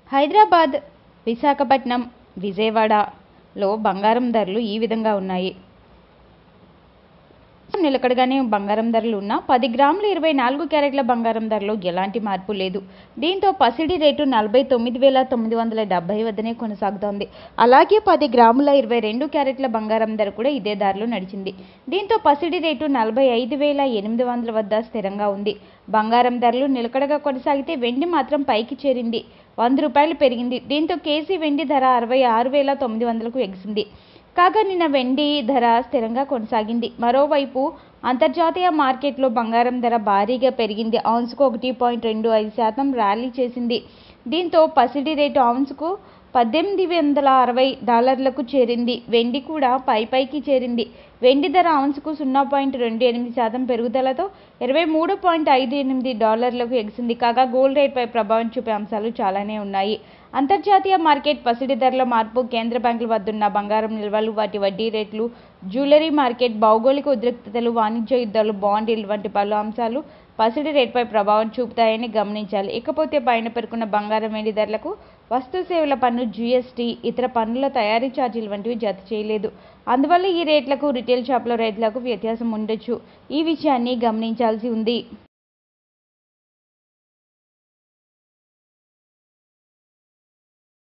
హైదరాబాద్ విశాఖపట్నం విజయవాడలో బంగారం ధరలు ఈ విధంగా ఉన్నాయి నిలకడగానే బంగారం ధరలు ఉన్న పది గ్రాముల ఇరవై నాలుగు క్యారెట్ల బంగారం ధరలో ఎలాంటి మార్పు లేదు దీంతో పసిడి రేటు నలభై తొమ్మిది వేల తొమ్మిది వందల డెబ్బై వద్దనే కొనసాగుతోంది అలాగే పది గ్రాముల ఇరవై రెండు క్యారెట్ల బంగారం ధర కూడా ఇదే ధరలో నడిచింది దీంతో పసిడి రేటు నలభై ఐదు వేల ఎనిమిది వందల వద్ద స్థిరంగా ఉంది బంగారం ధరలు నిలకడగా కొనసాగితే వెండి మాత్రం పైకి చేరింది వంద రూపాయలు పెరిగింది దీంతో కేజీ వెండి ధర అరవై ఆరు వేల తొమ్మిది వందలకు ఎగిసింది కాగా నిన్న వెండి ధర స్థిరంగా కొనసాగింది మరోవైపు అంతర్జాతీయ మార్కెట్లో బంగారం ధర భారీగా పెరిగింది ఔన్స్కు ఒకటి పాయింట్ రెండు ఐదు శాతం ర్యాలీ చేసింది దీంతో పసిడి రేటు ఔన్స్కు పద్దెనిమిది వందల అరవై డాలర్లకు చేరింది వెండి కూడా పై పైకి చేరింది వెండి ధర ఔన్స్కు సున్నా పాయింట్ రెండు ఎనిమిది శాతం పెరుగుదలతో ఇరవై మూడు పాయింట్ ఐదు ఎనిమిది డాలర్లకు ఎగిసింది కాగా గోల్డ్ రేట్పై ప్రభావం చూపే అంశాలు చాలానే ఉన్నాయి అంతర్జాతీయ మార్కెట్ పసిడి ధరల మార్పు కేంద్ర బ్యాంకుల వద్దున్న బంగారం నిల్వలు వాటి వడ్డీ రేట్లు జ్యువెలరీ మార్కెట్ భౌగోళిక ఉద్రిక్తతలు వాణిజ్య యుద్ధాలు బాండ్ వంటి పలు అంశాలు పసిడి రేటుపై ప్రభావం చూపుతాయని గమనించాలి ఇకపోతే పైన పేర్కొన్న బంగారం వెండి ధరలకు వస్తు సేవల పన్ను జీఎస్టీ ఇతర పన్నుల తయారీ ఛార్జీలు వంటివి జత చేయలేదు అందువల్ల ఈ రేట్లకు రిటైల్ షాపుల రేట్లకు వ్యత్యాసం ఉండొచ్చు ఈ విషయాన్ని గమనించాల్సి ఉంది